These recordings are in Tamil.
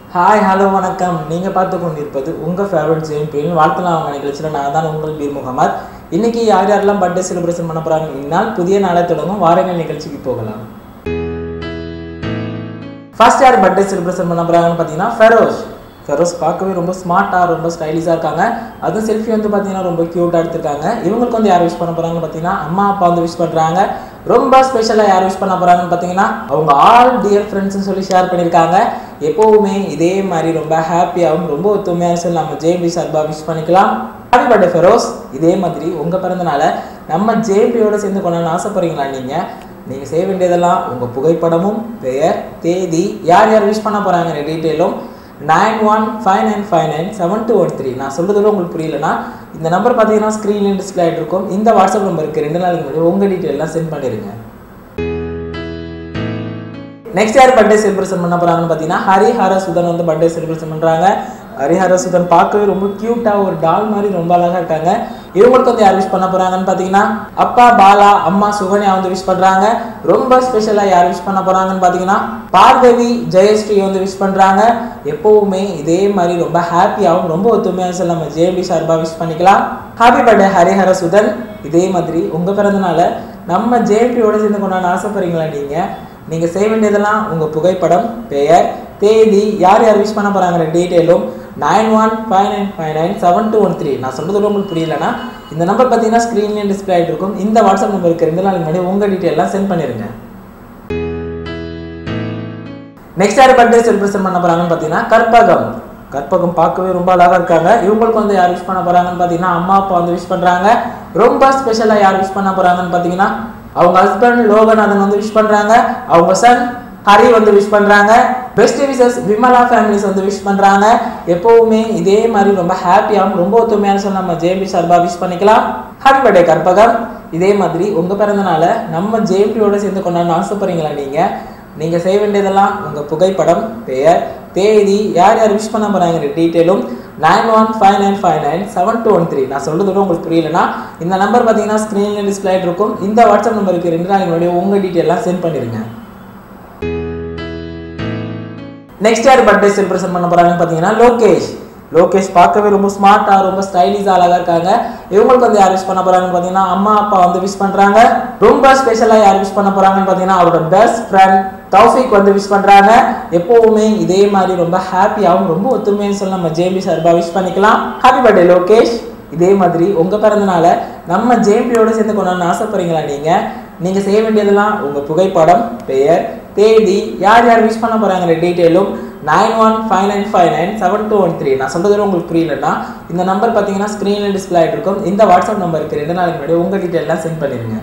ஹாய் ஹலோ வணக்கம் நீங்கள் பார்த்து கொண்டிருப்பது உங்கள் ஃபேவரட் ஜெயின் பிரியின் வாழ்த்தலாம் அவங்க நிகழ்ச்சியில் நான் தான் உங்கள் பீர் முகமது இன்னைக்கு யார் யாரெல்லாம் பர்த்டே செலிப்ரேஷன் பண்ண போகிறாங்க இந்நாள் புதிய நாளை தொடங்கும் வாரங்கள் நிகழ்ச்சிக்கு போகலாம் ஃபர்ஸ்ட் யார் பர்த்டே செலிப்ரேஷன் பண்ண போகிறாங்கன்னு பார்த்தீங்கன்னா ஃபெரோஸ் ஃபெரோஸ் பார்க்கவே ரொம்ப ஸ்மார்ட்டாக ரொம்ப ஸ்டைலிஷாக இருக்காங்க அதுவும் செல்ஃபி வந்து பார்த்தீங்கன்னா ரொம்ப க்யூட்டாக எடுத்திருக்காங்க இவங்களுக்கு வந்து யார் விஷ் பண்ண போகிறாங்கன்னு பார்த்தீங்கன்னா அம்மா அப்பா வந்து விஷ் பண்ணுறாங்க ரொம்ப ஸ்பெஷலாக யார் விஷ் பண்ண போகிறாங்கன்னு பார்த்தீங்கன்னா அவங்க ஆல் டியர் ஃப்ரெண்ட்ஸ்னு சொல்லி ஷேர் பண்ணியிருக்காங்க எப்போவுமே இதே மாதிரி ரொம்ப ஹாப்பியாகவும் ரொம்ப ஒத்துமையாக சொல்லி நம்ம ஜேபி சார்பாக விஷ் பண்ணிக்கலாம் ஹாப்பி பர்த்டே ஃபெரோஸ் இதே மாதிரி உங்கள் பிறந்தனால நம்ம ஜேபியோட சேர்ந்து கொண்டாட ஆசைப்படுறீங்களா நீங்கள் நீங்கள் செய்ய வேண்டியதெல்லாம் உங்கள் புகைப்படமும் பெயர் தேதி யார் யார் விஷ் பண்ண போகிறாங்க டீட்டெயிலும் nine one five nine five nine seven two one three நான் சொல்கிறதுல உங்களுக்கு புரியலனா இந்த நம்பர் பார்த்தீங்கன்னா ஸ்க்ரீன்லேயும் டிஸ்பிளே ஆகிட்டு இருக்கும் இந்த வாட்ஸ்அப் நம்பருக்கு ரெண்டு நாளைக்கு முன்னாடி உங்கள் டீட்டெயிலாம் சென்ட் பண்ணிடுங்க நெக்ஸ்ட் யார் பர்த்டே செலிப்ரேஷன் பண்ண போறாங்கன்னு பார்த்தீங்கன்னா ஹரிஹர சுதன் வந்து பர்த்டே செலிப்ரேஷன் பண்ணுறாங்க ஹரிஹர சுதன் பார்க்கவே ரொம்ப க்யூட்டாக ஒரு டால் மாதிரி ரொம்ப அழகாக இருக்காங்க இவங்களுக்கு வந்து யார் விஷ் பண்ண போறாங்கன்னு பார்த்தீங்கன்னா அப்பா பாலா அம்மா சுகன்யா வந்து விஷ் பண்ணுறாங்க ரொம்ப ஸ்பெஷலாக யார் விஷ் பண்ண போறாங்கன்னு பார்த்தீங்கன்னா பார்கவி ஜெயஸ்ரீ வந்து விஷ் பண்ணுறாங்க எப்போவுமே இதே மாதிரி ரொம்ப ஹாப்பியாகவும் ரொம்ப ஒத்துமையாக சொல்ல நம்ம ஜேபி சார்பாக விஷ் பண்ணிக்கலாம் ஹாப்பி பர்த்டே ஹரிஹர சுதன் இதே மாதிரி உங்கள் பிறந்தனால நம்ம ஜேபியோட சேர்ந்து கொண்டாட ஆசைப்படுறீங்களா நீங்கள் நீங்கள் செய்ய வேண்டியதெல்லாம் உங்கள் புகைப்படம் பெயர் தேதி யார் யார் விஷ் பண்ண போகிறாங்கிற டீட்டெயிலும் nine one five nine five nine seven two one three நான் சொல்கிறது உங்களுக்கு புரியலனா இந்த நம்பர் பார்த்தீங்கன்னா ஸ்க்ரீன்லேயும் டிஸ்பிளே ஆகிட்டு இருக்கும் இந்த வாட்ஸ்அப் நம்பருக்கு ரெண்டு நாளைக்கு முன்னாடி உங்கள் டீட்டெயிலாம் சென்ட் பண்ணிடுங்க நெக்ஸ்ட் யார் பர்த்டே செலிப்ரேஷன் பண்ண போகிறாங்கன்னு பார்த்தீங்கன்னா கற்பகம் கற்பகம் பார்க்கவே ரொம்ப அழகாக இருக்காங்க இவங்களுக்கு வந்து யார் விஷ் பண்ண போகிறாங்கன்னு பார்த்தீங்கன்னா அம்மா அப்பா வந்து விஷ் பண்ணுறாங்க ரொம்ப ஸ்பெஷலாக யார் விஷ் பண்ண போகிறாங்கன்னு பார்த்தீங்கன்னா அவங்க ஹஸ்பண்ட் லோகநாதன் வந்து விஷ் பண்றாங்க அவங்க சன் ஹரி வந்து விஷ் பண்றாங்க பெஸ்ட் விஷஸ் விமலா ஃபேமிலிஸ் வந்து விஷ் பண்றாங்க எப்பவுமே இதே மாதிரி ரொம்ப ஹாப்பியாகவும் ரொம்ப ஒத்துமையான சொல்லி நம்ம ஜேபி சார்பா விஷ் பண்ணிக்கலாம் ஹாப்பி பர்த்டே கற்பகம் இதே மாதிரி உங்க பிறந்தனால நம்ம ஜேபியோட சேர்ந்து கொண்டாட ஆசைப்படுறீங்களா நீங்க நீங்க செய்ய வேண்டியதெல்லாம் உங்க புகைப்படம் பெயர் தேதி யார் யார் விஷ் பண்ண போறாங்கிற டீட்டெயிலும் nine one five nine five nine seven two one three நான் சொல்றது கூட உங்களுக்கு புரியலனா இந்த நம்பர் பார்த்தீங்கன்னா ஸ்க்ரீனில் டிஸ்பிளே ஆகிட்டு இருக்கும் இந்த வாட்ஸ்அப் நம்பருக்கு ரெண்டு நாளைக்கு முன்னாடி உங்கள் டீட்டெயிலாம் சென்ட் பண்ணிடுங்க நெக்ஸ்ட் யார் பர்த்டே செலிப்ரேஷன் பண்ண போறாங்கன்னு பார்த்தீங்கன்னா லோகேஷ் லோகேஷ் பார்க்கவே ரொம்ப ஸ்மார்ட்டாக ரொம்ப ஸ்டைலிஷாக அழகாக இருக்காங்க இவங்களுக்கு வந்து யார் விஷ் பண்ண போறாங்கன்னு பார்த்தீங்கன்னா அம்மா அப்பா வந்து விஷ் பண்ணுறாங்க ரொம்ப ஸ்பெஷலாக யார் விஷ் பண்ண போறாங்கன்னு பார்த்தீங்கன்னா அவரோட பெஸ்ட் ஃப்ரெண்ட் தௌஃபிக் வந்து விஷ் பண்ணுறாங்க எப்போவுமே இதே மாதிரி ரொம்ப ஹாப்பியாகவும் ரொம்ப ஒத்துமையாக சொல்லி நம்ம ஜேபி சார்பா விஷ் பண்ணிக்கலாம் ஹாப்பி பர்த்டே லோகேஷ் இதே மாதிரி உங்கள் பிறந்தனால நம்ம ஜேபியோட சேர்ந்து கொண்டாட ஆசைப்படுறீங்களா நீங்கள் நீங்கள் செய்ய வேண்டியதெல்லாம் உங்கள் புகைப்படம் பெயர் தேதி யார் யார் விஷ் பண்ண போகிறாங்கிற டீட்டெயிலும் nine one five nine five nine seven two one three நான் சொல்கிறது உங்களுக்கு புரியலன்னா இந்த நம்பர் பார்த்தீங்கன்னா ஸ்க்ரீனில் டிஸ்பிளே ஆகிட்டு இருக்கும் இந்த வாட்ஸ்அப் நம்பருக்கு ரெண்டு நாளைக்கு முன்னாடி உங்கள் டீட்டெயிலாம் சென்ட் பண்ணிடுங்க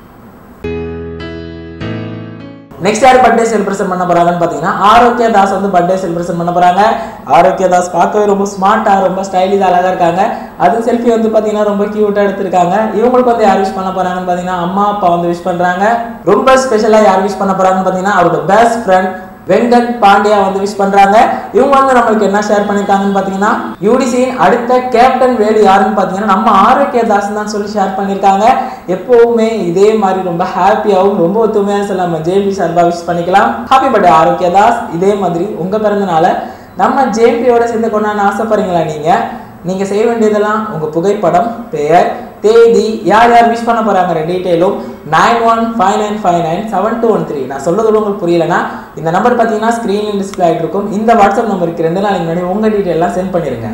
நெக்ஸ்ட் யார் பர்த்டே செலிப்ரேஷன் பண்ண போறாங்கன்னு பார்த்தீங்கன்னா ஆரோக்கிய தாஸ் வந்து பர்த்டே செலிப்ரேஷன் பண்ண போறாங்க ஆரோக்கிய தாஸ் பார்க்கவே ரொம்ப ஸ்மார்ட்டாக ரொம்ப ஸ்டைலிஷாக அழகாக இருக்காங்க அது செல்ஃபி வந்து பார்த்தீங்கன்னா ரொம்ப க்யூட்டாக எடுத்திருக்காங்க இவங்களுக்கு வந்து யார் விஷ் பண்ண போறாங்கன்னு பார்த்தீங்கன்னா அம்மா அப்பா வந்து விஷ் பண்ணுறாங்க ரொம்ப ஸ்பெஷலாக யார் விஷ் பண்ண போறாங்கன்னு பார்த்தீங்கன்னா அவரோட பெஸ்ட் ஃப்ரெண்ட் வெங்கட் பாண்டியா வந்து விஷ் பண்றாங்க இவங்க வந்து நம்மளுக்கு என்ன ஷேர் பண்ணிருக்காங்கன்னு பாத்தீங்கன்னா யூடிசியின் அடுத்த கேப்டன் வேலு யாருன்னு பாத்தீங்கன்னா நம்ம ஆரோக்கிய தாஸ் தான் சொல்லி ஷேர் பண்ணிருக்காங்க எப்பவுமே இதே மாதிரி ரொம்ப ஹாப்பியாகவும் ரொம்ப ஒத்துமையா சொல்ல நம்ம ஜேபி சார்பா விஷ் பண்ணிக்கலாம் ஹாப்பி பர்த்டே ஆரோக்கிய தாஸ் இதே மாதிரி உங்க பிறந்தனால நம்ம ஜேபியோட சேர்ந்து கொண்டாட ஆசைப்படுறீங்களா நீங்க நீங்க செய்ய வேண்டியதெல்லாம் உங்க புகைப்படம் பெயர் தேதி யார் யார் விஷ் பண்ண போறாங்கிற டீட்டெயிலும் nine one five nine five nine seven two one three நான் சொல்றது கூட உங்களுக்கு புரியலனா இந்த நம்பர் பார்த்தீங்கன்னா ஸ்க்ரீனில் டிஸ்பிளே ஆகிட்டு இருக்கும் இந்த வாட்ஸ்அப் நம்பருக்கு ரெண்டு நாளைக்கு முன்னாடி உங்கள் டீட்டெயிலாம் சென்ட் பண்ணிடுங்க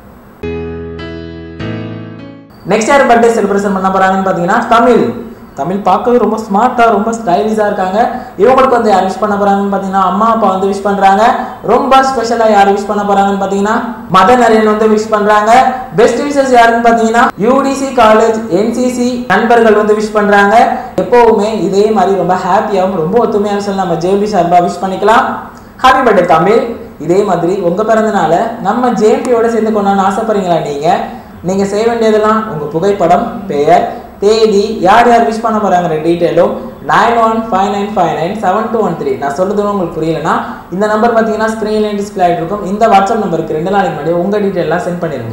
நெக்ஸ்ட் யார் பர்த்டே செலிப்ரேஷன் பண்ண போறாங்கன்னு பார்த்தீங்கன்னா தமிழ் தமிழ் பார்க்கவே ரொம்ப ஸ்மார்ட்டாக ரொம்ப ஸ்டைலிஷாக இருக்காங்க இவங்களுக்கு வந்து யார் விஷ் பண்ண போறாங்கன்னு பார்த்தீங்கன்னா அம்மா அப்பா வந்து விஷ் பண்ணுறாங்க ரொம்ப ஸ்பெஷலாக யார் விஷ் பண்ண போறாங்கன்னு பார்த்தீங்கன்னா மதன் நரேன் வந்து விஷ் பண்ணுறாங்க பெஸ்ட் விஷஸ் யாருன்னு பார்த்தீங்கன்னா யூடிசி காலேஜ் என்சிசி நண்பர்கள் வந்து விஷ் பண்ணுறாங்க எப்போவுமே இதே மாதிரி ரொம்ப ஹாப்பியாகவும் ரொம்ப ஒத்துமையாக சொல்லி நம்ம ஜேபி சார்பாக விஷ் பண்ணிக்கலாம் ஹாப்பி பர்த்டே தமிழ் இதே மாதிரி உங்கள் பிறந்தனால நம்ம ஜேபியோட சேர்ந்து கொண்டாட ஆசைப்படுறீங்களா நீங்கள் நீங்கள் செய்ய வேண்டியதெல்லாம் உங்கள் புகைப்படம் பெயர் தேதி யார் யார் விஷ் பண்ண போகிறாங்கிற டீட்டெயிலும் nine one five nine five nine seven two one three நான் சொல்கிறது உங்களுக்கு புரியலனா இந்த நம்பர் பார்த்தீங்கன்னா ஸ்க்ரீன்லேயும் டிஸ்பிளே ஆகிட்டு இருக்கும் இந்த வாட்ஸ்அப் நம்பருக்கு ரெண்டு நாளைக்கு முன்னாடி உங்கள் டீட்டெயிலாம் சென்ட் பண்ணிடுங்க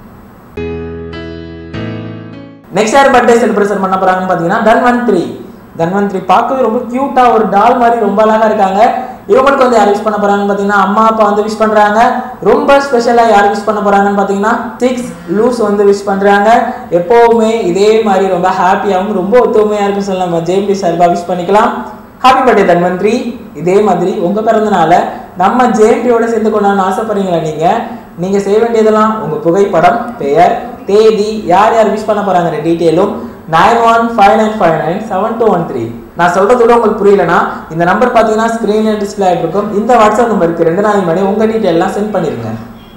நெக்ஸ்ட் யார் பர்த்டே செலிப்ரேஷன் பண்ண போகிறாங்கன்னு பார்த்தீங்கன்னா தன்வந்த்ரி தன்வந்த்ரி பார்க்கவே ரொம்ப க்யூட்டாக ஒரு டால் மாதிரி ரொம்ப அழகாக இருக்காங்க இவங்களுக்கு வந்து யார் விஷ் பண்ண போறாங்கன்னு பார்த்தீங்கன்னா அம்மா அப்பா வந்து விஷ் பண்றாங்க ரொம்ப ஸ்பெஷலாக யார் விஷ் பண்ண போறாங்கன்னு பார்த்தீங்கன்னா சிக்ஸ் லூஸ் வந்து விஷ் பண்றாங்க எப்போவுமே இதே மாதிரி ரொம்ப ஹாப்பியாகவும் ரொம்ப ஒத்துமையாக இருக்கும் சொல்ல நம்ம ஜேபி சார்பாக விஷ் பண்ணிக்கலாம் ஹாப்பி பர்த்டே தன்வந்திரி இதே மாதிரி உங்க பிறந்தனால நம்ம ஜேபியோட சேர்ந்து கொண்டாடணும்னு ஆசைப்படுறீங்களா நீங்க நீங்க செய்ய வேண்டியதெல்லாம் உங்க புகைப்படம் பெயர் தேதி யார் யார் விஷ் பண்ண போறாங்க டீட்டெயிலும் nine one five nine five nine seven two one three நான் சொல்றது கூட உங்களுக்கு புரியலனா இந்த நம்பர் பார்த்தீங்கன்னா ஸ்க்ரீன்ல டிஸ்பிளே ஆகிட்டு இருக்கும் இந்த வாட்ஸ்அப் நம்பருக்கு ரெண்டு நாளைக்கு முன்னாடி உங்க டீட்டெயிலாம் சென்ட் பண்ணிருங்க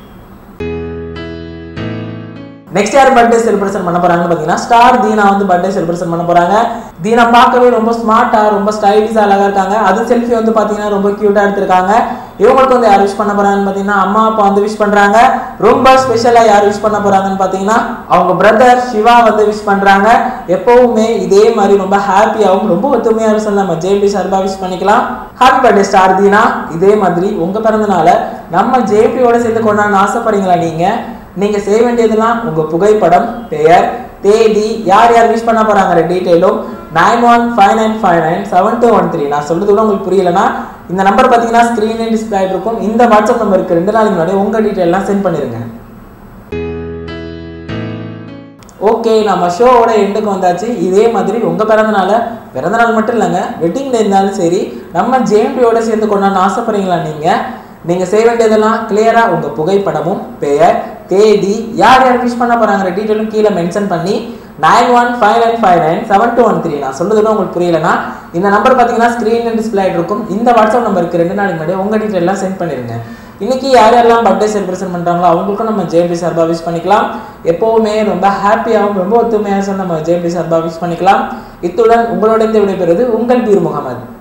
நெக்ஸ்ட் யார் பர்த்டே செலிப்ரேஷன் பண்ண போறாங்கன்னு பார்த்தீங்கன்னா ஸ்டார் தீனா வந்து பர்த்டே செலிப்ரேஷன் பண்ண போறாங்க தீனா பார்க்கவே ரொம்ப ஸ்மார்ட்டா ரொம்ப ஸ்டைலிஷா அழகா இருக்காங்க அது செல்ஃபி வந்து பார்த்தீங்கன்னா ரொம்ப கியூட்டா எடுத்திருக்காங்க இவங்களுக்கு வந்து யார் விஷ் பண்ண போறாங்கன்னு பார்த்தீங்கன்னா அம்மா அப்பா வந்து விஷ் பண்றாங்க ரொம்ப ஸ்பெஷலா யார் விஷ் பண்ண போறாங்கன்னு பார்த்தீங்கன்னா அவங்க பிரதர் சிவா வந்து விஷ் பண்றாங்க எப்பவுமே இதே மாதிரி ரொம்ப ஹாப்பியாகவும் ரொம்ப ஒத்துமையா இருக்கும் நம்ம ஜேபி சார்பா விஷ் பண்ணிக்கலாம் ஹாப்பி பர்த்டே ஸ்டார் தீனா இதே மாதிரி உங்க பிறந்தனால நம்ம ஜேபியோட சேர்ந்து கொண்டாடணும்னு ஆசைப்படுறீங்களா நீங்க நீங்க செய்ய வேண்டியதெல்லாம் உங்க புகைப்படம் பெயர் தேதி யார் யார் விஷ் பண்ண போறாங்க டீட்டெயிலும் nine one five nine five nine seven two one three நான் சொல்றது கூட உங்களுக்கு புரியலனா இந்த நம்பர் பார்த்தீங்கன்னா ஸ்க்ரீன்ல டிஸ்பிளே ஆகிட்டு இருக்கும் இந்த வாட்ஸ்அப் நம்பருக்கு ரெண்டு நாளைக்கு முன்னாடி உங்க டீட்டெயிலாம் சென்ட் பண்ணிருங்க ஓகே நம்ம ஷோவோட எண்டுக்கு வந்தாச்சு இதே மாதிரி உங்க பிறந்தநாள பிறந்தநாள் மட்டும் இல்லைங்க வெட்டிங் டே இருந்தாலும் சரி நம்ம ஜேஎம்பியோட சேர்ந்து கொண்டாடணும்னு ஆசைப்படுறீங்களா நீங்க நீங்க செய்ய வேண்டியதெல்லாம் கிளியரா உங்க புகைப்படமும் பெயர் தேதி யார் யார் விஷ் பண்ண போறாங்கிற டீட்டெயிலும் கீழே மென்ஷன் பண்ணி nine one five nine five nine seven two one three நான் சொல்றது கூட உங்களுக்கு புரியலனா இந்த நம்பர் பார்த்தீங்கன்னா ஸ்க்ரீன்ல டிஸ்பிளே ஆகிட்டு இருக்கும் இந்த வாட்ஸ்அப் நம்பருக்கு ரெண்டு நாளைக்கு முன்னாடி உங்க டீட்டெயில் எல்லாம் சென்ட் பண்ணிருங்க இன்னைக்கு யார் யாரெல்லாம் பர்த்டே செலிப்ரேஷன் பண்றாங்களோ அவங்களுக்கும் நம்ம ஜேபி சார்பா விஷ் பண்ணிக்கலாம் எப்பவுமே ரொம்ப ஹாப்பியாகவும் ரொம்ப ஒத்துமையாக நம்ம ஜேபி சார்பா விஷ் பண்ணிக்கலாம் இத்துடன் உங்களோட இந்த விடைபெறுவது உங்கள் பீர் முகமது